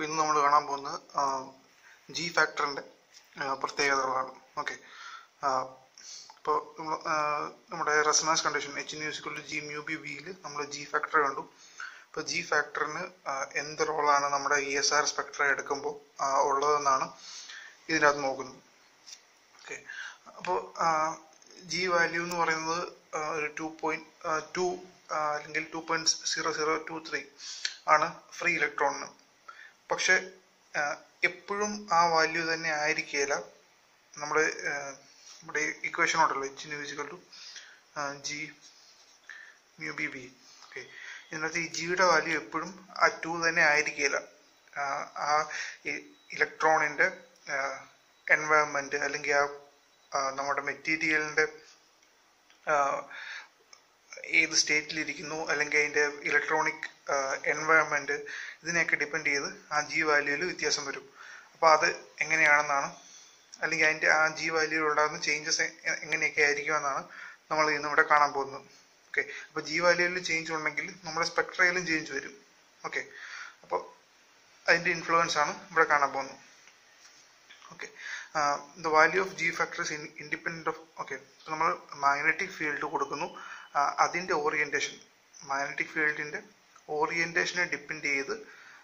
അപ്പോൾ ഇന്ന് നമ്മൾ കാണാൻ പോകുന്നത് ജി ഫാക്ടറിൻ്റെ പ്രത്യേകതകളാണ് ഓക്കെ ഇപ്പോൾ നമ്മുടെ resonance condition H mu is equal G mu B വിയിൽ നമ്മൾ ജി ഫാക്ടർ കണ്ടു ഇപ്പോൾ ജി ഫാക്ടറിന് എന്ത് റോളാണ് നമ്മുടെ ഇ എസ് ആർ സ്പെക്ട്ര എടുക്കുമ്പോൾ ഉള്ളതെന്നാണ് ഇതിനകത്ത് നോക്കുന്നത് ഓക്കെ അപ്പോൾ ജി വാല്യൂ എന്ന് പറയുന്നത് ഒരു ടു പോയിന്റ് ടു അല്ലെങ്കിൽ two point zero zero two three ആണ് ഫ്രീ ഇലക്ട്രോണിന് പക്ഷെ എപ്പോഴും ആ വാല്യൂ തന്നെ ആയിരിക്കുകയില്ല നമ്മുടെ നമ്മുടെ ഇക്വേഷൻ ഉണ്ടല്ലോ H mu is equal to G mu B B okay ഇതിനകത്ത് ഈ ജിയുടെ വാല്യൂ എപ്പോഴും ആ ടു തന്നെ ആയിരിക്കില്ല ആ ഇലക്ട്രോണിൻ്റെ എൻവയൺമെൻറ്റ് അല്ലെങ്കിൽ ആ നമ്മുടെ മെറ്റീരിയലിൻ്റെ ഏത് സ്റ്റേറ്റിലിരിക്കുന്നു അല്ലെങ്കിൽ അതിൻ്റെ ഇലക്ട്രോണിക് എൻവയൺമെൻറ്റ് ഇതിനെയൊക്കെ ഡിപ്പെൻഡ് ചെയ്ത് ആ ജി വാല്യൂവിൽ വ്യത്യാസം വരും അപ്പോൾ അത് എങ്ങനെയാണെന്നാണ് അല്ലെങ്കിൽ അതിൻ്റെ ആ ജി വാല്യൂവിൽ ഉണ്ടാകുന്ന ചേഞ്ചസ് എങ്ങനെയൊക്കെ ആയിരിക്കുമെന്നാണ് നമ്മൾ ഇന്ന് ഇവിടെ കാണാൻ പോകുന്നത് ഓക്കെ അപ്പോൾ ജി വാല്യൂവിൽ ചേഞ്ച് ഉണ്ടെങ്കിൽ നമ്മുടെ സ്പെക്ട്രയിലും ചേഞ്ച് വരും ഓക്കെ അപ്പോൾ അതിൻ്റെ ഇൻഫ്ലുവൻസ് ആണ് ഇവിടെ കാണാൻ പോകുന്നത് okay the value of G factor is independent of okay നമ്മൾ മാഗ്നറ്റിക് ഫീൽഡ് കൊടുക്കുന്നു അതിൻ്റെ ഓറിയൻറ്റേഷൻ മാഗ്നറ്റിക് ഫീൽഡിൻ്റെ ഓറിയൻറ്റേഷനെ ഡിപ്പെൻഡ് ചെയ്ത്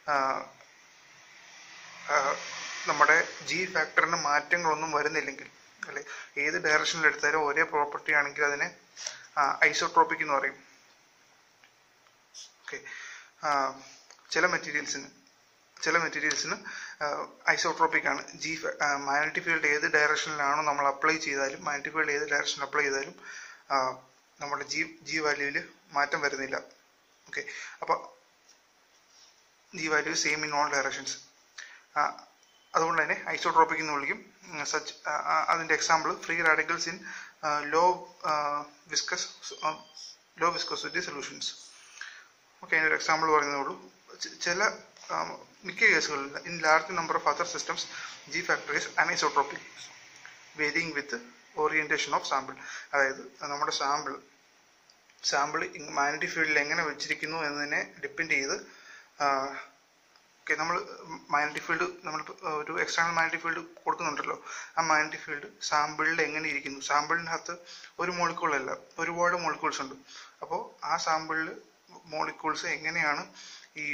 നമ്മുടെ ജി ഫാക്ടറിന് മാറ്റങ്ങളൊന്നും വരുന്നില്ലെങ്കിൽ അല്ലെ ഏത് ഡയറക്ഷനിൽ എടുത്താലും ഒരേ പ്രോപ്പർട്ടി ആണെങ്കിൽ അതിനെ ഐസോട്രോപ്പിക് എന്ന് പറയും ഓക്കെ ചില മെറ്റീരിയൽസിന് ചില മെറ്റീരിയൽസിന് ഐസോട്രോപ്പിക് ആണ് ജി മാഗ്നറ്റിക് ഫീൽഡ് ഏത് ഡയറക്ഷനിലാണോ നമ്മൾ അപ്ലൈ ചെയ്താലും മാഗ്നറ്റിക് ഫീൽഡ് ഏത് ഡയറക്ഷനിൽ അപ്ലൈ ചെയ്താലും നമ്മുടെ ജി ജി വാല്യൂവിൽ മാറ്റം വരുന്നില്ല ഓക്കെ അപ്പോൾ G value same in all directions അതുകൊണ്ട് തന്നെ ഐസോട്രോപ്പിക് എന്ന് വിളിക്കും സച്ച് അതിൻ്റെ example free radicals in low viscous low viscosity solutions okay അതിൻ്റെ ഒരു എക്സാമ്പിൾ പറയുന്നേ ഉള്ളൂ ചില മിക്ക കേസുകളിൽ in large number of other systems G factor is anisotropic varying with orientation of sample അതായത് നമ്മുടെ സാമ്പിൾ സാമ്പിൾ മാഗ്നറ്റിക് ഫീൽഡിൽ എങ്ങനെ വെച്ചിരിക്കുന്നു എന്നതിനെ ഡിപ്പെൻഡ് ചെയ്ത് ഓക്കെ നമ്മൾ മാഗ്നറ്റിക് ഫീൽഡ് നമ്മൾ ഒരു എക്സ്റ്റേണൽ മാഗ്നറ്റിക് ഫീൽഡ് കൊടുക്കുന്നുണ്ടല്ലോ ആ മാഗ്നറ്റിക് ഫീൽഡ് സാമ്പിളിൽ എങ്ങനെ ഇരിക്കുന്നു സാമ്പിളിനകത്ത് ഒരു മോളിക്കൂളല്ല ഒരുപാട് മോളിക്യൂൾസ് ഉണ്ട് അപ്പോൾ ആ സാമ്പിളിൽ മോളിക്യൂൾസ് എങ്ങനെയാണ് ഈ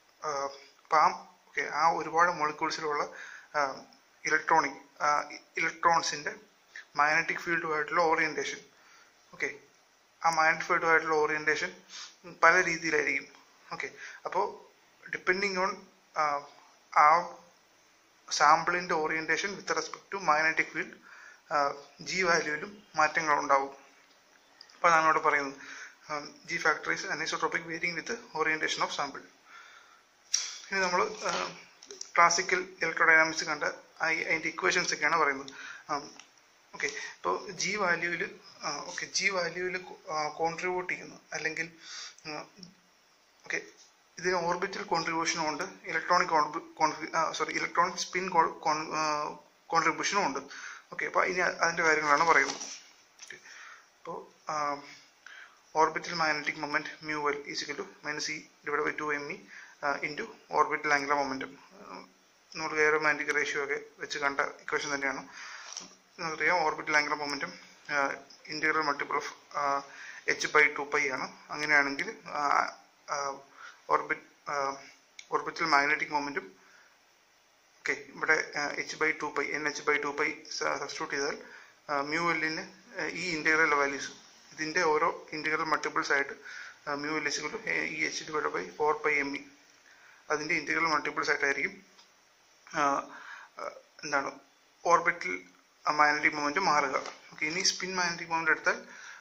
പാം ഓക്കെ ആ ഒരുപാട് മോളിക്യൂൾസിലുള്ള ഇലക്ട്രോണിക് ഇലക്ട്രോൺസിൻ്റെ മാഗ്നറ്റിക് ഫീൽഡുമായിട്ടുള്ള ഓറിയൻറ്റേഷൻ ഓക്കെ ആ മാഗ്നറ്റിക് ഫീൽഡുമായിട്ടുള്ള ഓറിയൻറ്റേഷൻ പല രീതിയിലായിരിക്കും ഓക്കെ അപ്പോൾ ഡിപ്പെൻഡിങ് ഓൺ ആ സാമ്പിളിൻ്റെ orientation with respect to magnetic field G വാല്യൂവിലും മാറ്റങ്ങൾ ഉണ്ടാവും അപ്പോൾ അതാണ് ഇവിടെ പറയുന്നത് G factor is anisotropic varying with orientation of sample ഇനി നമ്മൾ ക്ലാസിക്കൽ ഇലക്ട്രോഡൈനാമിക്സ് കണ്ട അതിൻ്റെ ഇക്വേഷൻസ് ഒക്കെയാണ് പറയുന്നത് ഓക്കെ ഇപ്പോൾ ജി വാല്യൂവിൽ ഓക്കെ ജി വാല്യൂവിൽ കോൺട്രിബ്യൂട്ട് ചെയ്യുന്നു അല്ലെങ്കിൽ ഓക്കെ ഇതിന് ഓർബിറ്റൽ കോൺട്രിബ്യൂഷനും ഉണ്ട് ഇലക്ട്രോണിക് സോറി ഇലക്ട്രോണിക് സ്പിൻ കോൺട്രിബ്യൂഷനും ഉണ്ട് ഓക്കെ അപ്പോൾ ഇനി അതിൻ്റെ കാര്യങ്ങളാണ് പറയുന്നത് അപ്പോൾ orbital magnetic moment mu L is equal to minus E divide by two M E into orbital angular momentum നമ്മൾ എയറോ മാഗ്നറ്റിക് റേഷ്യോ ഒക്കെ വെച്ച് കണ്ട ഇക്വേഷൻ തന്നെയാണ് നമുക്കറിയാം orbital angular momentum integral multiple of H by two pi ആണ് അങ്ങനെയാണെങ്കിൽ orbit orbital magnetic മൊമെൻറ്റും okay ഇവിടെ H by two pi N H by two pi substitute ചെയ്താൽ മ്യൂ എല്ലിന് ഈ ഇൻറ്റഗ്രൽ വാല്യൂസ് ഇതിൻ്റെ ഓരോ ഇൻറ്റഗ്രൽ മൾട്ടിപ്പിൾസ് ആയിട്ട് mu L H E H divide by four pi M E അതിൻ്റെ ഇൻറ്റഗ്രൽ മൾട്ടിപ്പിൾസ് ആയിട്ടായിരിക്കും എന്താണ് ഓർബിറ്റൽ മാഗ്നറ്റിക് മൊമെൻറ്റ് മാറുക ഓക്കെ ഇനി സ്പിൻ മാഗ്നറ്റിക് മൊമെൻറ്റ് എടുത്താൽ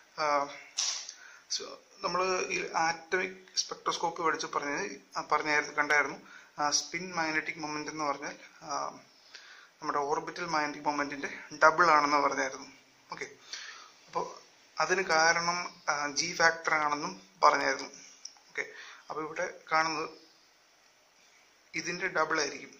നമ്മൾ ഈ ആറ്റമിക് സ്പെക്ട്രോസ്കോപ്പ് പഠിച്ച് പറഞ്ഞത് പറഞ്ഞായിരുന്നു കണ്ടായിരുന്നു സ്പിൻ മാഗ്നറ്റിക് മൊമെൻറ്റ് എന്ന് പറഞ്ഞാൽ നമ്മുടെ ഓർബിറ്റൽ മാഗ്നറ്റിക് മൊമെൻറ്റിൻ്റെ ഡബിൾ ആണെന്ന് പറഞ്ഞായിരുന്നു ഓക്കെ അപ്പോൾ അതിന് കാരണം ജി ഫാക്ടർ ആണെന്നും പറഞ്ഞായിരുന്നു ഓക്കെ അപ്പോൾ ഇവിടെ കാണുന്നത് ഇതിൻ്റെ ഡബിൾ ആയിരിക്കും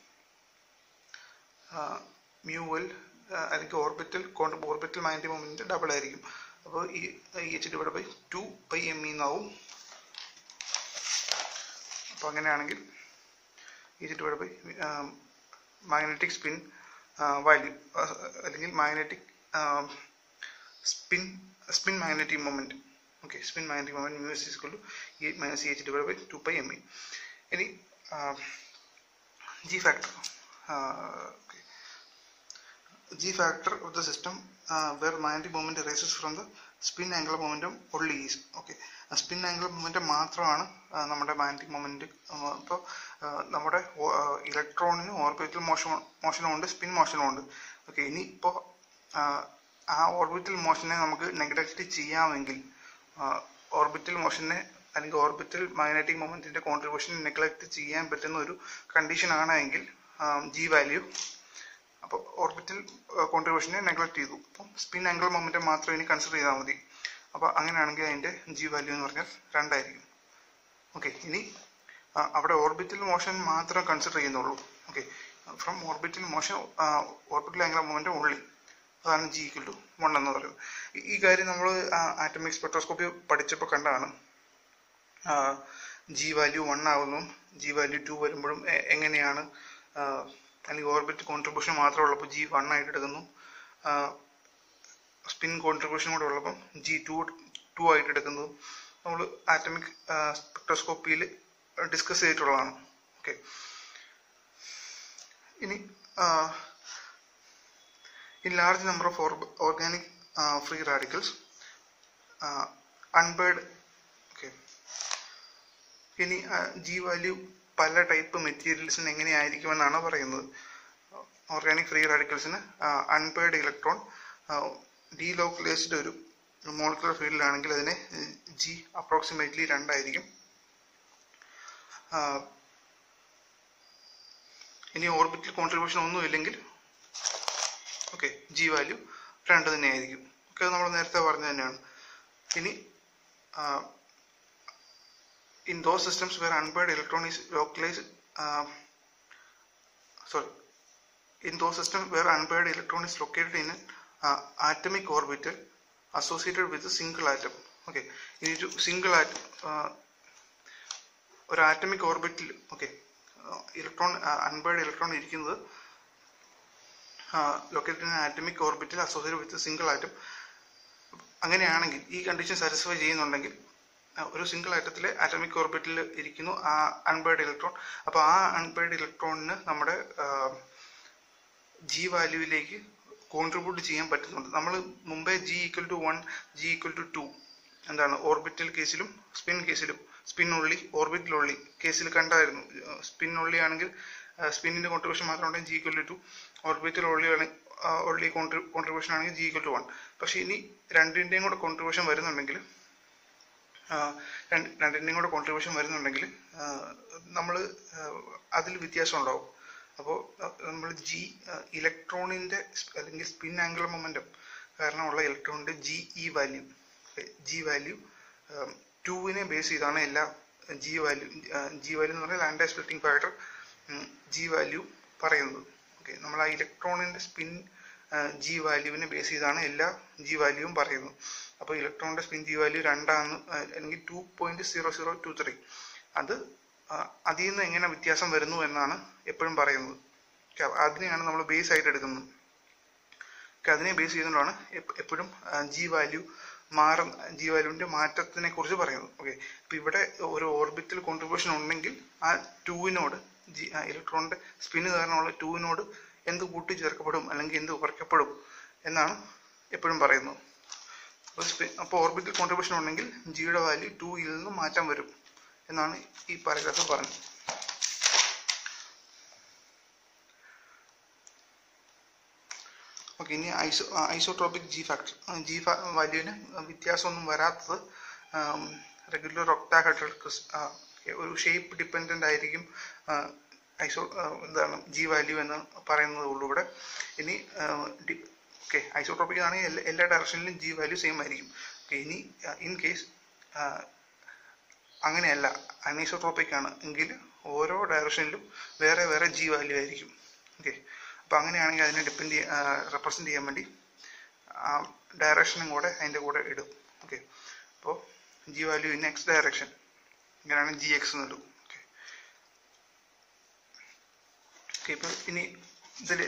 മ്യൂ എൽ അല്ലെങ്കിൽ orbital orbital magnetic moment double ആയിരിക്കും അപ്പോൾ ഈ H divide by two by M E എന്നാവും അപ്പോൾ അങ്ങനെയാണെങ്കിൽ is divide by magnetic spin value അല്ലെങ്കിൽ magnetic spin spin magnetic moment okay spin magnetic moment mu is equal to E minus H divide by two pi M E ഇനി G factor okay g factor of the system uh, where magnetic moment arises from the spin angular momentum only is okay spin angular momentum മാത്രമാണ് ആ, നമ്മുടെ magnetic moment ഇപ്പോൾ നമ്മുടെ ഇലക്ട്രോണിന് orbital motion മോഷനും ഉണ്ട് spin മോഷനും ഉണ്ട് okay ഇനി ഇപ്പോൾ ആ ഓർബിറ്റൽ മോഷനെ നമുക്ക് നെഗ്ലക്റ്റ് ചെയ്യാമെങ്കിൽ ഓർബിറ്റൽ മോഷനെ അല്ലെങ്കിൽ ഓർബിറ്റൽ മാഗ്നറ്റിക് മൊമെൻറ്റിൻ്റെ കോൺട്രിബ്യൂഷൻ നെഗ്ലക്റ്റ് ചെയ്യാൻ പറ്റുന്ന ഒരു കണ്ടീഷൻ ആണെങ്കിൽ ജി വാല്യൂ അപ്പോൾ ഓർബിറ്റൽ കോൺട്രിബ്യൂഷനെ നെഗ്ലക്ട് ചെയ്തു അപ്പം സ്പിൻ ആംഗിൾ മൊമെൻറ്റം മാത്രം ഇനി കൺസിഡർ ചെയ്താൽ മതി അപ്പോൾ അങ്ങനെയാണെങ്കിൽ അതിൻ്റെ ജി വാല്യൂ എന്ന് പറഞ്ഞാൽ രണ്ടായിരിക്കും ഓക്കെ ഇനി ആ, അവിടെ ഓർബിറ്റൽ മോഷൻ മാത്രം കൺസിഡർ ചെയ്യുന്നുള്ളൂ okay from orbital motion orbital angle momentum only അതാണ് ജി ഈക്വൽ ടു വൺ എന്ന് പറയുന്നത് ഈ- ഈ കാര്യം നമ്മൾ ആറ്റമിക് സ്പെക്ട്രോസ്കോപ്പി പഠിച്ചപ്പോൾ കണ്ടതാണ് ജി വാല്യൂ വൺ ആവുന്നു ജി വാല്യൂ ടു വരുമ്പോഴും എ- എങ്ങനെയാണ് ആ, അല്ലെങ്കിൽ ഓർബിറ്റ് കോൺട്രിബ്യൂഷൻ മാത്രം ഉള്ളപ്പോൾ ജി വൺ ആയിട്ട് എടുക്കുന്നു സ്പിൻ കോൺട്രിബ്യൂഷൻ കൂടെ ഉള്ളപ്പം ജി ടു ടു ആയിട്ട് എടുക്കുന്നത് നമ്മൾ ആറ്റമിക് സ്പെക്ട്രോസ്കോപ്പിയിൽ ഡിസ്കസ് ചെയ്തിട്ടുള്ളതാണ് ഓക്കെ ഇനി in large number of organic free radicals unpaired okay ഇനി ജി വാല്യൂ പല ടൈപ്പ് മെറ്റീരിയൽസിന് എങ്ങനെയായിരിക്കുമെന്നാണ് പറയുന്നത് ഓർഗാനിക് ഫ്രീ റാഡിക്കൽസിന് അൺപെയ്ഡ് ഇലക്ട്രോൺ ഡീലോക്കലൈസ്ഡ് ഒരു മോളിക്കുലർ ഫീൽഡിലാണെങ്കിൽ അതിന് ജി അപ്രോക്സിമേറ്റ്ലി രണ്ടായിരിക്കും ആ, ഇനി ഓർബിറ്റൽ കോൺട്രിബ്യൂഷൻ ഒന്നും ഇല്ലെങ്കിൽ ഓക്കെ ജി വാല്യൂ രണ്ട് തന്നെയായിരിക്കും ഓക്കെ അത് നമ്മൾ നേരത്തെ പറഞ്ഞു തന്നെയാണ് ഇനി in those systems where unpaired electron is localized uh, sorry in those systems where unpaired electron is located in an uh, atomic orbital associated with a single atom okay ഇനി ഒരു സിംഗിൾ ആറ്റം ഒരു atomic ഓർബിറ്റിൽ okay electron unpaired electron ഇരിക്കുന്നത് located in atomic ഓർബിറ്റിൽ associated with single atom അങ്ങനെയാണെങ്കിൽ ഈ condition satisfy ചെയ്യുന്നുണ്ടെങ്കിൽ ആ, ഒരു സിംഗിൾ ആറ്റത്തിലെ ആറ്റമിക് ഓർബിറ്റിൽ ഇരിക്കുന്നു ആ അൺപേർഡ് ഇലക്ട്രോൺ അപ്പോൾ ആ അൺപേർഡ് ഇലക്ട്രോണിന് നമ്മുടെ ജി വാല്യൂവിലേക്ക് കോൺട്രിബ്യൂട്ട് ചെയ്യാൻ പറ്റുന്നുണ്ട് നമ്മൾ മുമ്പേ G equal to one G equal to two എന്താണ് ഓർബിറ്റൽ കേസിലും സ്പിൻ കേസിലും സ്പിൻ ഉള്ളി ഓർബിറ്റൽ ഉള്ളി കേസിൽ കണ്ടായിരുന്നു സ്പിൻ ഉള്ളി ആണെങ്കിൽ സ്പിന്നിന്റെ കോൺട്രിബ്യൂഷൻ മാത്രം ഉണ്ടെങ്കിൽ G equal to two orbital only only contribution ആണെങ്കിൽ ജി ഈക്വൽ ടു വൺ പക്ഷേ ഇനി രണ്ടിന്റെയും കൂടെ കോൺട്രിബ്യൂഷൻ വരുന്നുണ്ടെങ്കിൽ രണ്ടിൻ്റെയും കൂടെ കോൺട്രിബ്യൂഷൻ വരുന്നുണ്ടെങ്കിൽ നമ്മൾ അതിൽ വ്യത്യാസം ഉണ്ടാവും അപ്പോൾ നമ്മൾ ജി ഇലക്ട്രോണിൻ്റെ അല്ലെങ്കിൽ സ്പിൻ ആംഗുലർ മൊമെൻറ്റം കാരണമുള്ള ഇലക്ട്രോണിൻ്റെ G E value G value ടുവിനെ ബേസ് ചെയ്താണ് എല്ലാ ജി വാല്യൂ ജി വാല്യൂ എന്ന് പറഞ്ഞാൽ Lande splitting factor G value പറയുന്നത് ഓക്കെ നമ്മൾ ആ ഇലക്ട്രോണിൻ്റെ സ്പിൻ ജി വാല്യൂവിനെ ബേസ് ചെയ്താണ് എല്ലാ ജി വാല്യൂവും പറയുന്നത് അപ്പോൾ ഇലക്ട്രോണിന്റെ സ്പിൻ ജി വാല്യൂ രണ്ടാണ് അല്ലെങ്കിൽ two point zero zero two three അത് ആ, അതിൽ നിന്ന് എങ്ങനെ വ്യത്യാസം വരുന്നു എന്നാണ് എപ്പോഴും പറയുന്നത് Okay, അതിനെയാണ് നമ്മൾ ബേസ് ആയിട്ട് എടുക്കുന്നത് Okay, അതിനെ ബേസ് ചെയ്തുകൊണ്ടാണ് എപ്പ- എപ്പോഴും ജി വാല്യൂ മാറുന്ന ജി വാല്യൂവിന്റെ മാറ്റത്തിനെ കുറിച്ച് പറയുന്നത് ഓക്കെ ഇപ്പൊ ഇവിടെ ഒരു ഓർബിറ്റൽ കോൺട്രിബ്യൂഷൻ ഉണ്ടെങ്കിൽ ആ ടൂവിനോട് ജി ഇലക്ട്രോണിന്റെ സ്പിന് കാരണമുള്ള ടൂവിനോട് എന്ത് കൂട്ടിച്ചേർക്കപ്പെടും അല്ലെങ്കിൽ എന്ത് കുറയ്ക്കപ്പെടും എന്നാണ് എപ്പോഴും പറയുന്നത് അപ്പോൾ ഓർബിറ്റൽ കോൺട്രിബ്യൂഷൻ ഉണ്ടെങ്കിൽ ജിയുടെ വാല്യൂ ടൂയിൽ നിന്ന് മാറ്റം വരും എന്നാണ് ഈ പാരഗ്രാഫിൽ പറഞ്ഞത് ഓക്കെ ഇനി iso isotropic G factor G വാല്യൂവിന് വ്യത്യാസമൊന്നും വരാത്തത് റെഗുലർ ഒക്ടാഹെഡ്രൽ ഒരു ഷേപ്പ് ഡിപ്പെൻഡൻ്റ് ആയിരിക്കും ഐസോ എന്താണ് ജി വാല്യൂ എന്ന് പറയുന്നത് ഉള്ളൂ ഇവിടെ ഇനി ഓക്കെ ഐസോട്രോപിക് ആണെങ്കിൽ എല്ലാ എല്ലാ ഡയറക്ഷനിലും ജി വാല്യൂ സെയിം ആയിരിക്കും ഓക്കെ ഇനി ഇൻ കേസ് അങ്ങനെയല്ല അനൈസോട്രോപിക് ആണ് എങ്കിൽ ഓരോ ഡയറക്ഷനിലും വേറെ വേറെ ജി വാല്യൂ ആയിരിക്കും ഓക്കെ അപ്പോൾ അങ്ങനെയാണെങ്കിൽ അതിനെ ഡിപ്പെൻഡ് റെപ്രസെൻറ്റ് ചെയ്യാൻ വേണ്ടി ആ ഡയറക്ഷനും കൂടെ അതിൻ്റെ കൂടെ ഇടും ഓക്കെ അപ്പോൾ G value in X direction ഇങ്ങനെയാണ് ജി എക്സ് എന്ന് ഇടും ഓക്കെ ഓക്കെ ഇപ്പോൾ ഇനി ഇതിൽ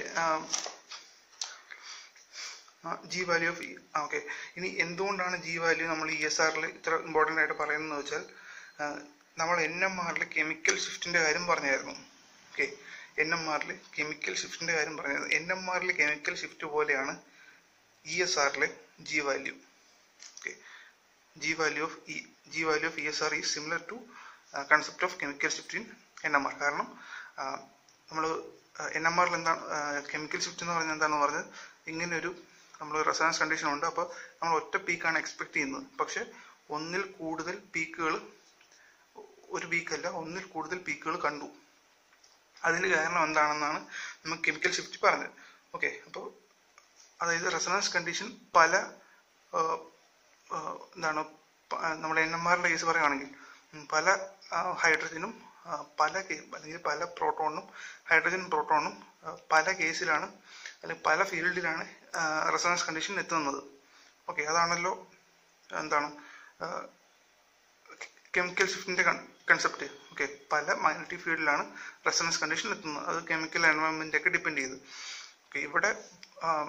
ജി വാല്യൂ ഓഫ് ഓക്കെ ഇനി എന്തുകൊണ്ടാണ് ജി വാല്യൂ നമ്മൾ ഇ എസ് ആറിൽ ഇത്ര ഇമ്പോർട്ടൻ്റ് ആയിട്ട് പറയുന്നത് വെച്ചാൽ ആ, നമ്മൾ എൻ എം ആറിൽ കെമിക്കൽ ഷിഫ്റ്റിൻ്റെ കാര്യം പറഞ്ഞായിരുന്നു ഓക്കെ എൻ എം ആറിൽ കെമിക്കൽ ഷിഫ്റ്റിൻ്റെ കാര്യം പറഞ്ഞായിരുന്നു എൻ എം ആറിൽ കെമിക്കൽ ഷിഫ്റ്റ് പോലെയാണ് ഇ എസ് ആറിലെ G value okay G value of E G value of E S R is similar to concept of chemical shift in N M R കാരണം നമ്മൾ N M ആറിൽ എന്താണ് chemical shift എന്ന് പറഞ്ഞാൽ എന്താണെന്ന് പറഞ്ഞത് ഇങ്ങനെ ഒരു നമ്മൾ റെസണൻസ് കണ്ടീഷൻ ഉണ്ട് അപ്പോൾ നമ്മൾ ഒറ്റ പീക്കാണ് എക്സ്പെക്ട് ചെയ്യുന്നത് പക്ഷെ ഒന്നിൽ കൂടുതൽ പീക്കുകൾ ഒരു പീക്കല്ല ഒന്നിൽ കൂടുതൽ പീക്കുകൾ കണ്ടു അതിന് കാരണം എന്താണെന്നാണ് നമുക്ക് കെമിക്കൽ ഷിഫ്റ്റ് പറഞ്ഞത് ഓക്കെ അപ്പോൾ അതായത് റെസണൻസ് കണ്ടീഷൻ പല ആ, ആ, എന്താണ് പ- നമ്മുടെ എൻ എം ആറിൻ്റെ കേസ് പറയുകയാണെങ്കിൽ ഉം, പല ഹൈഡ്രജനും പല കേ- അല്ലെങ്കിൽ പല പ്രോട്ടോണും ഹൈഡ്രജൻ പ്രോട്ടോണും ആ, പല കേസിലാണ് അല്ലെങ്കിൽ പല ഫീൽഡിലാണ് റെസണൻസ് കണ്ടീഷൻ എത്തുന്നത് ഓക്കെ അതാണല്ലോ എന്താണ് കെമിക്കൽ ഷിഫ്റ്റിന്റെ കൺസെപ്റ്റ് ഓക്കെ പല മാഗ്നറ്റിക് ഫീൽഡിലാണ് റെസണൻസ് കണ്ടീഷൻ എത്തുന്നത് അത് കെമിക്കൽ എൻവയോൺമെന്റ് ഒക്കെ ഡിപ്പെൻഡ് ചെയ്ത് ഓക്കെ ഇവിടെ ആം,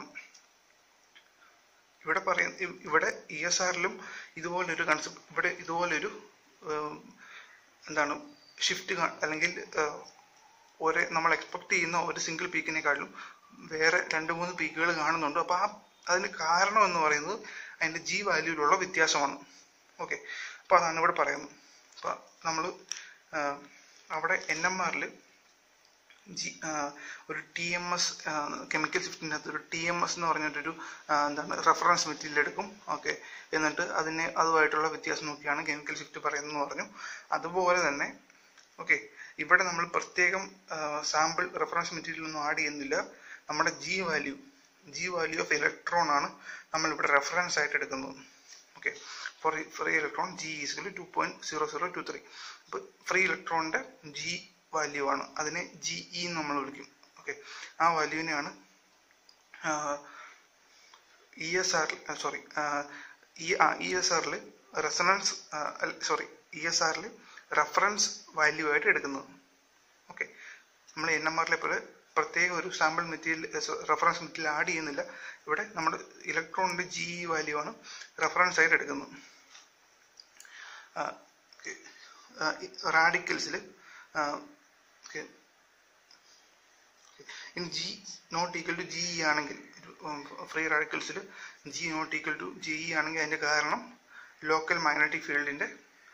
ഇവിടെ പറയുന്ന ഇ- ഇവിടെ ഇ എസ് ആറിലും ഇതുപോലൊരു കൺസെപ്റ്റ് ഇവിടെ ഇതുപോലൊരു ഏം, എന്താണ് ഷിഫ്റ്റ് അല്ലെങ്കിൽ ഏഹ്, ഒരേ നമ്മൾ എക്സ്പെക്ട് ചെയ്യുന്ന ഒരു സിംഗിൾ പീക്കിനെക്കാളും വേറെ രണ്ട് മൂന്ന് പീക്കുകൾ കാണുന്നുണ്ട് അപ്പോൾ ആ അതിന് കാരണം എന്ന് പറയുന്നത് അതിന്റെ ജി വാല്യൂവിലുള്ള വ്യത്യാസമാണ് ഓക്കെ അപ്പോൾ അതാണ് ഇവിടെ പറയുന്നത് അപ്പോൾ നമ്മൾ അവിടെ എൻ എം ആറിൽ ജി ആ, ഒരു ടി എം എസ് കെമിക്കൽ ഷിഫ്റ്റിൻ്റെ അകത്ത് ഒരു ടി എം എസ് എന്ന് പറഞ്ഞിട്ടൊരു ആ, എന്താണ് റെഫറൻസ് മെറ്റീരിയൽ എടുക്കും ഓക്കെ എന്നിട്ട് അതിനെ അതുമായിട്ടുള്ള വ്യത്യാസം നോക്കിയാണ് കെമിക്കൽ ഷിഫ്റ്റ് പറയുന്നതെന്ന് പറഞ്ഞു അതുപോലെ തന്നെ ഓക്കെ ഇവിടെ നമ്മൾ പ്രത്യേകം സാമ്പിൾ റെഫറൻസ് മെറ്റീരിയൽ ഒന്നും ആഡ് ചെയ്യുന്നില്ല നമ്മുടെ G value G value of electron ആണ് നമ്മൾ ഇവിടെ റെഫറൻസ് ആയിട്ട് എടുക്കുന്നത് okay for free electron G is equal two point zero zero two three അപ്പോൾ ഫ്രീ ഇലക്ട്രോണിന്റെ ജി വാല്യൂ ആണ് അതിനെ ജി ഇ എന്ന് നമ്മൾ വിളിക്കും ഓക്കെ ആ വാല്യൂവിനെയാണ് E S R sorry E E S ആറിൽ റെസണൻസ് സോറി ഇ എസ് ആറിൽ റെഫറൻസ് വാല്യൂ ആയിട്ട് എടുക്കുന്നത് ഓക്കെ നമ്മൾ എൻ എം ആറിലെ പോലെ പ്രത്യേക ഒരു sample material reference material add ചെയ്യുന്നില്ല ഇവിടെ നമ്മുടെ ഇലക്ട്രോണിന്റെ ജി ഇ വാല്യൂ ആണ് റെഫറൻസ് ആയിട്ട് എടുക്കുന്നത് റാഡിക്കൽസിൽ ഇനി G not equal to G ആണെങ്കിൽ ഫ്രീ റാഡിക്കൽസിൽ G not equal to G ആണെങ്കിൽ അതിന്റെ കാരണം ലോക്കൽ മാഗ്നറ്റിക് ഫീൽഡിന്റെ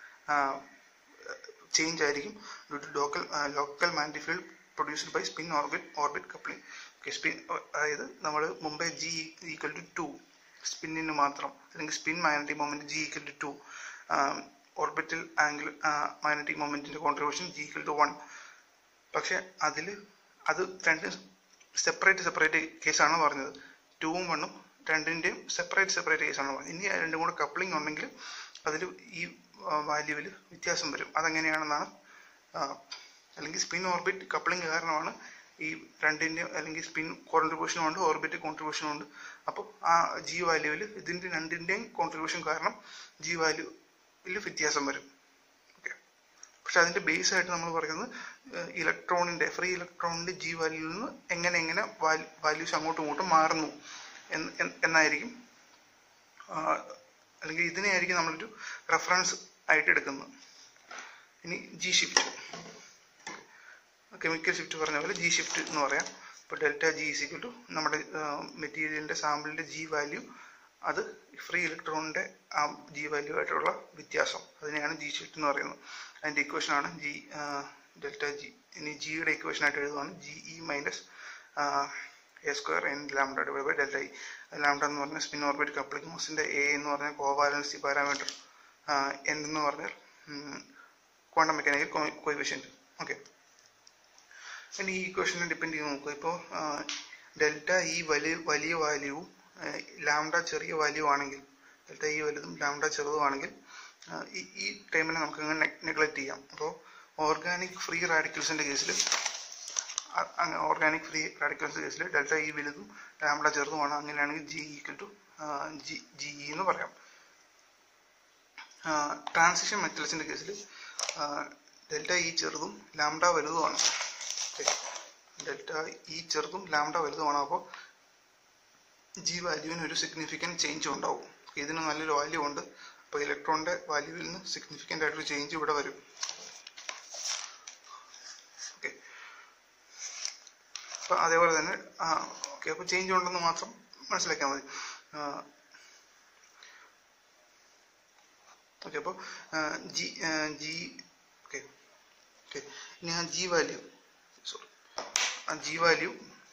ചേഞ്ച് ആയിരിക്കും local local magnetic field produced by spin orbit orbit coupling okay spin അതായത് നമ്മൾ മുമ്പേ ജി ഈക്വൽ ടു ടു സ്പിന്നിന് മാത്രം അല്ലെങ്കിൽ spin magnetic moment G equal to two orbital angle magnetic മൊമെന്റിന്റെ contribution G equal to one പക്ഷെ അതിൽ അത് രണ്ട് സെപ്പറേറ്റ് സെപ്പറേറ്റ് കേസാണ് പറഞ്ഞത് ടൂവും വണ്ണും രണ്ടിന്റെയും സെപ്പറേറ്റ് സെപ്പറേറ്റ് കേസാണ് പറഞ്ഞത് ഇനി രണ്ടും കൂടെ കപ്ലിംഗ് ഉണ്ടെങ്കിൽ അതിൽ ഈ വാല്യൂവിൽ വ്യത്യാസം വരും അതെങ്ങനെയാണെന്നാണ് ആ, അല്ലെങ്കിൽ സ്പിൻ ഓർബിറ്റ് കപ്ലിംഗ് കാരണമാണ് ഈ രണ്ടിന്റെ അല്ലെങ്കിൽ സ്പിൻ കോൺട്രിബ്യൂഷനും ഉണ്ട് ഓർബിറ്റ് കോൺട്രിബ്യൂഷനും ഉണ്ട് അപ്പോൾ ആ ജി വാല്യൂവിൽ ഇതിന്റെ രണ്ടിന്റെയും കോൺട്രിബ്യൂഷൻ കാരണം ജി വാല്യൂവിൽ വ്യത്യാസം വരും ഓക്കെ പക്ഷെ അതിന്റെ ബേസ് ആയിട്ട് നമ്മൾ പറയുന്നത് ഇലക്ട്രോണിന്റെ ഫ്രീ ഇലക്ട്രോണിന്റെ ജി വാല്യൂവിൽ നിന്ന് എങ്ങനെ എങ്ങനെ വാല്യൂസ് അങ്ങോട്ടും ഇങ്ങോട്ടും മാറുന്നു എന്ന് എന്ന് എന്നായിരിക്കും ആ, അല്ലെങ്കിൽ ഇതിനെയായിരിക്കും നമ്മളൊരു റെഫറൻസ് ആയിട്ട് എടുക്കുന്നത് ഇനി ജി ഷിഫ്റ്റ് കെമിക്കൽ ഷിഫ്റ്റ് പറഞ്ഞ പോലെ ജി ഷിഫ്റ്റ് എന്ന് പറയാം ഇപ്പോൾ ഡെൽറ്റ ജി ഈസിക്കൽ ടു നമ്മുടെ മെറ്റീരിയലിന്റെ സാമ്പിളിന്റെ ജി വാല്യൂ അത് ഫ്രീ ഇലക്ട്രോണിന്റെ ആ ജി വാല്യൂ ആയിട്ടുള്ള വ്യത്യാസം അതിനെയാണ് ജി ഷിഫ്റ്റ് എന്ന് പറയുന്നത് അതിന്റെ ഇക്വേഷൻ ആണ് ജി ഡെൽറ്റ ജി ഇനി ജിയുടെ ഇക്വേഷൻ ആയിട്ട് എഴുതുവാണ് G E minus A square N lambda divide by delta E lambda എന്ന് പറഞ്ഞാൽ സ്പിൻ ഓർബിറ്റ് കപ്ലിംഗ് മോസിന്റെ എ എന്ന് പറഞ്ഞാൽ കോവാലൻസി പാരാമീറ്റർ എൻ എന്ന് പറഞ്ഞാൽ ക്വാണ്ടം മെക്കാനിക്കൽ കോയിഫിഷ്യൻറ്റ് ഓക്കെ ഇനി ഈ ഇക്വേഷനെ ഡിപ്പെൻഡ് ചെയ്ത് നോക്കുക ഇപ്പോൾ ഡെൽറ്റ ഈ വലിയ വലിയ വാല്യൂവും ലാംഡ ചെറിയ വാല്യൂ ആണെങ്കിൽ ഡെൽറ്റ ഈ വലുതും ലാംഡ ചെറുതുമാണെങ്കിൽ ആ, ഈ ഈ ടൈമിനെ നമുക്ക് അങ്ങനെ നെഗ്ലക്ട് ചെയ്യാം അപ്പോൾ ഓർഗാനിക് ഫ്രീ റാഡിക്കൽസിന്റെ കേസിൽ ഓർഗാനിക് ഫ്രീ റാഡിക്കൽസിന്റെ കേസിൽ ഡെൽറ്റ ഈ വലുതും ലാംഡ ചെറുതുമാണ് അങ്ങനെയാണെങ്കിൽ G equal to G G E എന്ന് പറയാം ട്രാൻസിഷൻ മെറ്റൽസിന്റെ കേസിൽ ഡെൽറ്റ ഇ ചെറുതും ലാംഡ വലുതുമാണ് ഡെൽറ്റ ഇ ചെറുതും ലാംഡ വലുതുമാണ് അപ്പോൾ ജി വാല്യൂവിന് ഒരു സിഗ്നിഫിക്കൻറ്റ് ചേഞ്ച് ഉണ്ടാവും ഇതിന് നല്ലൊരു വാല്യൂ ഉണ്ട് അപ്പോൾ ഇലക്ട്രോണിൻ്റെ വാല്യൂവിൽ നിന്ന് സിഗ്നിഫിക്കൻ്റ് ആയിട്ടൊരു ചേഞ്ച് ഇവിടെ വരും ഓക്കെ അപ്പോൾ അതേപോലെ തന്നെ ഓക്കെ അപ്പോൾ ചേഞ്ച് ഉണ്ടെന്ന് മാത്രം മനസ്സിലാക്കിയാൽ മതി ഓക്കെ അപ്പോൾ ജി ജി ഓക്കെ ഓക്കെ ഇനി ആ ജി വാല്യൂ സോറി ആ ജി വാല്യൂ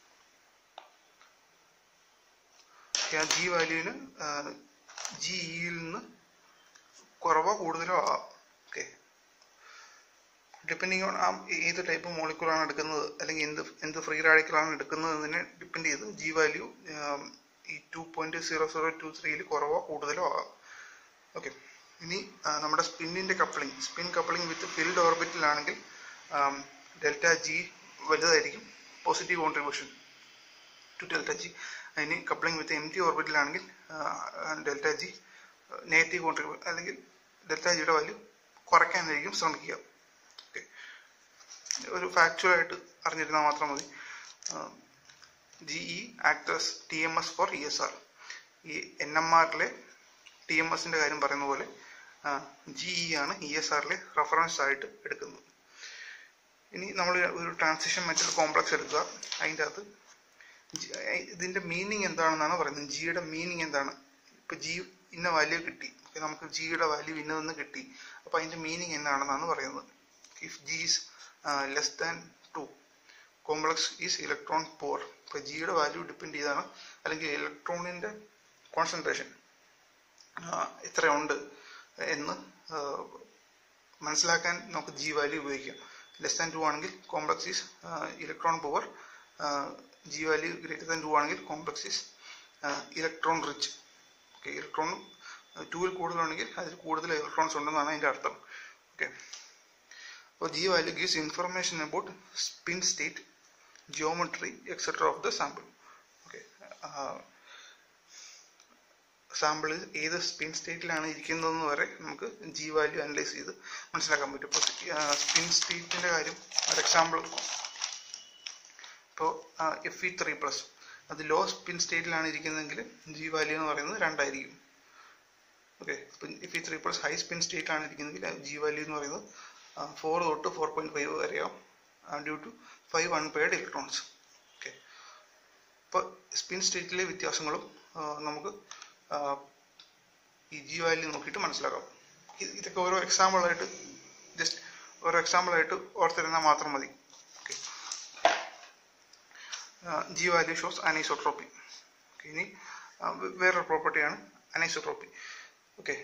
ആ ജി വാല്യൂവിന് ജി ഇയിൽ നിന്ന് കുറവോ കൂടുതലോ ആവാം ഓക്കെ ഡിപ്പെൻഡിങ് ഓൺ ആ ഏത് ടൈപ്പ് മോളിക്കൂളാണ് എടുക്കുന്നത് അല്ലെങ്കിൽ എന്ത് എന്ത് ഫ്രീ റാഡിക്കലാണ് എടുക്കുന്നത് എന്നതിനെ ഡിപ്പെൻഡ് ചെയ്ത് ജി വാല്യൂ ഈ two point zero zero two ത്രീയിൽ കുറവോ കൂടുതലോ ആകാം ഓക്കെ ഇനി നമ്മുടെ സ്പിന്നിൻ്റെ coupling spin coupling with filled ഓർബിറ്റിലാണെങ്കിൽ ഡെൽറ്റ ജി വലുതായിരിക്കും positive contribution to delta G അതിന് കപ്ലിംഗ് വിത്ത് എം ടി ഓർബിറ്റിലാണെങ്കിൽ ഡെൽറ്റ ജി നെഗറ്റീവ് കോൺട്രിബ്യൂ അല്ലെങ്കിൽ ഡെൽറ്റ ജിയുടെ വാല്യൂ കുറയ്ക്കാനായിരിക്കും ശ്രമിക്കുക ഓക്കെ ഒരു ഫാക്ച്വലായിട്ട് അറിഞ്ഞിരുന്നാൽ മാത്രം മതി G E acts as T M S for E S R ഈ എൻ എം ആറിലെ ടി എം എസിൻ്റെ കാര്യം പറയുന്ന പോലെ ജി ഇ ആണ് ഇ എസ് ആറിലെ റെഫറൻസ് ആയിട്ട് എടുക്കുന്നത് ഇനി നമ്മൾ ഒരു ട്രാൻസിഷൻ മെറ്റൽ കോംപ്ലക്സ് എടുക്കുക അതിൻ്റെ അകത്ത് ഇതിൻ്റെ മീനിങ് എന്താണെന്നാണ് പറയുന്നത് ജിയുടെ മീനിങ് എന്താണ് ഇപ്പം ജി ഇന്ന വാല്യൂ കിട്ടി നമുക്ക് ജിയുടെ വാല്യൂ ഇന്നതെന്ന് കിട്ടി അപ്പോൾ അതിൻ്റെ മീനിങ് എന്താണെന്നാണ് പറയുന്നത് if G is less than two complex is electron poor ഇപ്പോൾ ജിയുടെ വാല്യൂ ഡിപ്പെൻഡ് ചെയ്താണ് അല്ലെങ്കിൽ ഇലക്ട്രോണിൻ്റെ കോൺസെൻട്രേഷൻ എത്രയുണ്ട് എന്ന് മനസ്സിലാക്കാൻ നമുക്ക് ജി വാല്യൂ ഉപയോഗിക്കാം ലെസ് ദാൻ ടു ആണെങ്കിൽ complex is electron poor G value greater than two ആണെങ്കിൽ complex is electron rich okay electron ടൂവിൽ കൂടുതലാണെങ്കിൽ അതിൽ കൂടുതൽ ഇലക്ട്രോൺസ് ഉണ്ടെന്നാണ് അതിൻ്റെ അർത്ഥം ഓക്കെ അപ്പോൾ G value gives information about spin state geometry etcetera of the sample okay sample ഏത് സ്പിൻ സ്റ്റേറ്റിലാണ് ഇരിക്കുന്നതെന്ന് വരെ നമുക്ക് ജി വാല്യൂ അനലൈസ് ചെയ്ത് മനസ്സിലാക്കാൻ പറ്റും ഇപ്പോൾ സ്പിൻ സ്റ്റേറ്റിൻ്റെ കാര്യം ഒരു എക്സാമ്പിൾ ഇപ്പോൾ എഫ് ഇ ത്രീ പ്ലസ് അത് ലോ സ്പിൻ സ്റ്റേറ്റിലാണ് ഇരിക്കുന്നതെങ്കിൽ ജി വാല്യൂ എന്ന് പറയുന്നത് രണ്ടായിരിക്കും okay F E three plus high spin സ്റ്റേറ്റിലാണ് ഇരിക്കുന്നതെങ്കിൽ ജി വാല്യൂ എന്ന് പറയുന്നത് ഫോർ തൊട്ട് ഫോർ പോയിന്റ് ഫൈവ് വരെയാവും due to five unpaired electrons okay അപ്പോൾ സ്പിൻ സ്റ്റേറ്റിലെ വ്യത്യാസങ്ങളും നമുക്ക് ഈ ജി വാല്യൂ നോക്കിയിട്ട് മനസ്സിലാക്കാം ഇതൊക്കെ ഓരോ എക്സാമ്പിളായിട്ട് ജസ്റ്റ് ഓരോ എക്സാമ്പിളായിട്ട് ഓർത്തിരുന്നാൽ മാത്രം മതി okay G value shows anisotropy okay ഇനി വേറൊരു പ്രോപ്പർട്ടിയാണ് അനൈസോട്രോപ്പി ഓക്കെ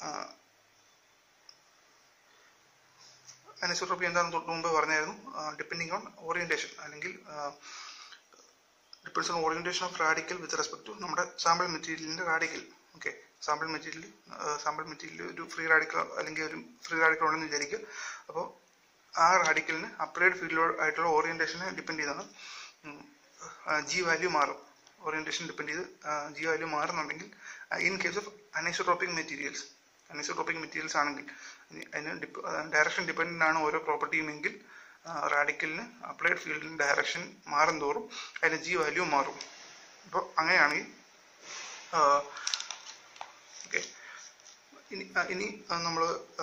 അനൈസോട്രോപ്പി എന്താണെന്ന് തൊട്ട് മുമ്പ് പറഞ്ഞായിരുന്നു ഡിപ്പെൻഡിങ് ഓൺ ഓറിയന്റേഷൻ അല്ലെങ്കിൽ depends on orientation of radical with respect to നമ്മുടെ സാമ്പിൾ മെറ്റീരിയലിന്റെ radical okay sample material sample material ഒരു ഫ്രീ റാഡിക്കൽ അല്ലെങ്കിൽ ഒരു ഫ്രീ റാഡിക്കൽ ഉണ്ടെന്ന് വിചാരിക്കുക അപ്പോൾ ആ റാഡിക്കലിന് അപ്ലൈഡ് ഫീൽഡ് ആയിട്ടുള്ള ഓറിയന്റേഷനെ ഡിപ്പെൻഡ് ചെയ്താണ് ജി വാല്യൂ മാറും ഓറിയന്റേഷൻ ഡിപ്പെൻഡ് ചെയ്ത് ജി വാല്യൂ മാറുന്നുണ്ടെങ്കിൽ in case of anisotropic materials anisotropic materials ആണെങ്കിൽ അതിന് ഡയറക്ഷൻ ഡിപ്പെൻഡൻ്റ് ആണ് ഓരോ പ്രോപ്പർട്ടിയും എങ്കിൽ റാഡിക്കലിന് അപ്ലൈഡ് ഫീൽഡിന് ഡയറക്ഷൻ മാറും തോറും അതിന് ജി വാല്യൂ മാറും അപ്പോൾ അങ്ങനെയാണെങ്കിൽ ഓക്കെ ഇനി ഇനി നമ്മൾ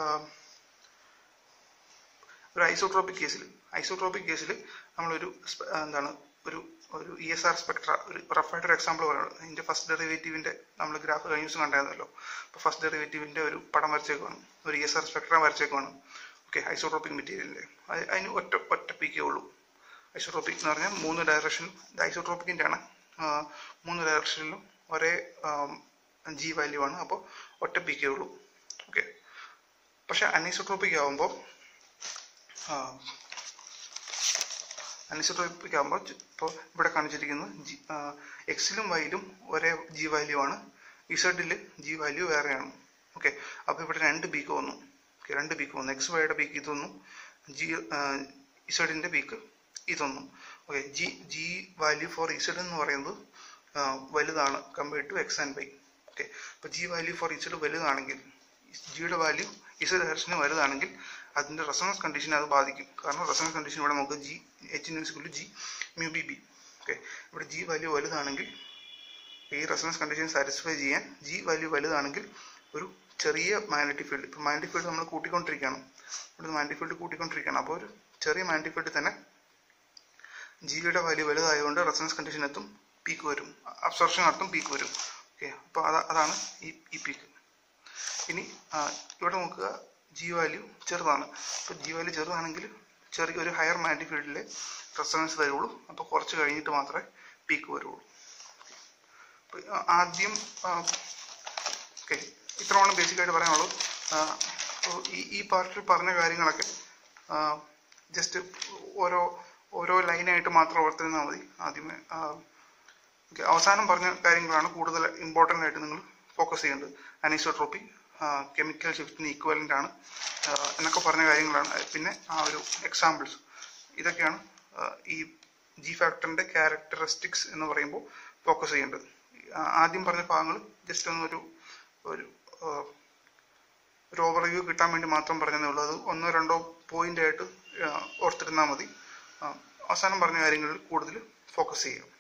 ഒരു ഐസോട്രോപ്പിക് കേസിൽ ഐസോട്രോപ്പിക് കേസിൽ നമ്മളൊരു എന്താണ് ഒരു ഒരു ഇ എസ് ആർ സ്പെക്ട്ര ഒരു റഫായിട്ട് ഒരു എക്സാമ്പിൾ പറയുന്നത് അതിൻ്റെ ഫസ്റ്റ് ഡെറിവേറ്റീവിൻ്റെ നമ്മൾ ഗ്രാഫ് കഴിഞ്ഞ ദിവസം കണ്ടായിരുന്നല്ലോ അപ്പോൾ ഫസ്റ്റ് ഡെറിവേറ്റീവിൻ്റെ ഒരു പടം വരച്ചേക്കുവാണ് ഒരു ഇ എസ് ആർ സ്പെക്ട്ര വരച്ചേക്കുവാണ് ഓക്കെ ഐസോട്രോപ്പിക് മെറ്റീരിയലിൻ്റെ അതിന് ഒറ്റ ഒറ്റ പീക്കേ ഉള്ളൂ ഐസോട്രോപ്പിക് എന്ന് പറഞ്ഞാൽ മൂന്ന് ഡയറക്ഷൻ ഐസോട്രോപ്പിക്കിൻ്റെ ആണ് മൂന്ന് ഡയറക്ഷനിലും ഒരേ ജി വാല്യൂ ആണ് അപ്പോൾ ഒറ്റ പീക്കേ ഉള്ളൂ ഓക്കെ പക്ഷെ അനൈസോട്രോപ്പിക് ആകുമ്പോൾ അനിസോട്രോപ്പിക് ആകുമ്പോൾ ഇപ്പോൾ ഇവിടെ കാണിച്ചിരിക്കുന്നത് ജി എക്സിലും വൈയിലും ഒരേ ജി വാല്യൂ ആണ് ഇസഡിൽ ജി വാല്യൂ വേറെയാണ് ഓക്കെ അപ്പോൾ ഇവിടെ രണ്ട് ബീക്ക് വന്നു ഓക്കെ രണ്ട് ബീക്ക് വന്നു എക്സ് വൈയുടെ ബീക്ക് ഇതൊന്നും ജി ഇസഡിൻ്റെ ബീക്ക് ഇതൊന്നും okay G G value for Z എന്ന് പറയുന്നത് വലുതാണ് compared to X and Y okay അപ്പോൾ ജി വാല്യൂ ഫോർ ഇസഡ് വലുതാണെങ്കിൽ ജിയുടെ വാല്യൂ ഇസഡ് ഡയറക്ഷന് വലുതാണെങ്കിൽ അതിൻ്റെ റെസണൻസ് കണ്ടീഷനെ അത് ബാധിക്കും കാരണം റെസണൻസ് കണ്ടീഷൻ ഇവിടെ നമുക്ക് G H is equal G mu B B okay ഇവിടെ ജി വാല്യൂ വലുതാണെങ്കിൽ ഈ റെസണൻസ് കണ്ടീഷൻ സാറ്റിസ്ഫൈ ചെയ്യാൻ ജി വാല്യൂ വലുതാണെങ്കിൽ ഒരു ചെറിയ മാഗ്നറ്റിക് ഫീൽഡ് ഇപ്പോൾ മാഗ്നറ്റിക് ഫീൽഡ് നമ്മൾ കൂട്ടിക്കൊണ്ടിരിക്കുകയാണ് ഇവിടെ മാഗ്നറ്റിക് ഫീൽഡ് കൂട്ടിക്കൊണ്ടിരിക്കുകയാണ് അപ്പോൾ ഒരു ചെറിയ മാഗ്നറ്റിക് ഫീൽഡിൽ തന്നെ ജിയുടെ വാല്യൂ വലുതായതുകൊണ്ട് റെസണൻസ് കണ്ടീഷൻ എത്തും പീക്ക് വരും അബ്സോർപ്ഷൻ നടത്തും പീക്ക് വരും ഓക്കെ അപ്പോൾ അതാ അതാണ് ഈ ഈ പീക്ക് ഇനി ആ, ഇവിടെ നോക്കുക ജി വാല്യൂ ചെറുതാണ് അപ്പോൾ ജി വാല്യൂ ചെറുതാണെങ്കിൽ ചെറിയ ഒരു ഹയർ മാഗ്നറ്റിക് ഫീൽഡിലെ റെസണൻസ് വരുള്ളൂ അപ്പോൾ കുറച്ച് കഴിഞ്ഞിട്ട് മാത്രമേ പീക്ക് വരുള്ളൂ അപ്പോൾ ആദ്യം ഓക്കെ ഇത്രയാണ് ബേസിക് ആയിട്ട് പറയാനുള്ളൂ ആ, അപ്പോൾ ഈ ഈ പാർട്ടിൽ പറഞ്ഞ കാര്യങ്ങളൊക്കെ ജസ്റ്റ് ഓരോ ഓരോ ലൈനായിട്ട് മാത്രം ഓർത്തിരുന്നാൽ മതി ആദ്യമേ ആ, ഓക്കെ അവസാനം പറഞ്ഞ കാര്യങ്ങളാണ് കൂടുതൽ ഇമ്പോർട്ടൻ്റ് ആയിട്ട് നിങ്ങൾ ഫോക്കസ് ചെയ്യേണ്ടത് അനീസോട്രോപ്പി കെമിക്കൽ ഷിഫ്റ്റിന് ഈക്വലൻ്റ് ആണ് ആ, എന്നൊക്കെ പറഞ്ഞ കാര്യങ്ങളാണ് പിന്നെ ആ ഒരു എക്സാമ്പിൾസ് ഇതൊക്കെയാണ് ആ, ഈ ജി ഫാക്ടറിൻ്റെ ക്യാരക്ടറിസ്റ്റിക്സ് എന്ന് പറയുമ്പോൾ ഫോക്കസ് ചെയ്യേണ്ടത് ആ, ആദ്യം പറഞ്ഞ ഭാഗങ്ങൾ ജസ്റ്റ് ഒന്നൊരു ഒരു ആ, ഒരു ഓവർവ്യൂ കിട്ടാൻ വേണ്ടി മാത്രം പറഞ്ഞതേ ഉള്ളൂ അത് ഒന്നോ രണ്ടോ പോയിന്റ് ആയിട്ട് ആ, ഓർത്തിരുന്നാൽ മതി ആ, അവസാനം പറഞ്ഞ കാര്യങ്ങളിൽ കൂടുതൽ ഫോക്കസ് ചെയ്യാം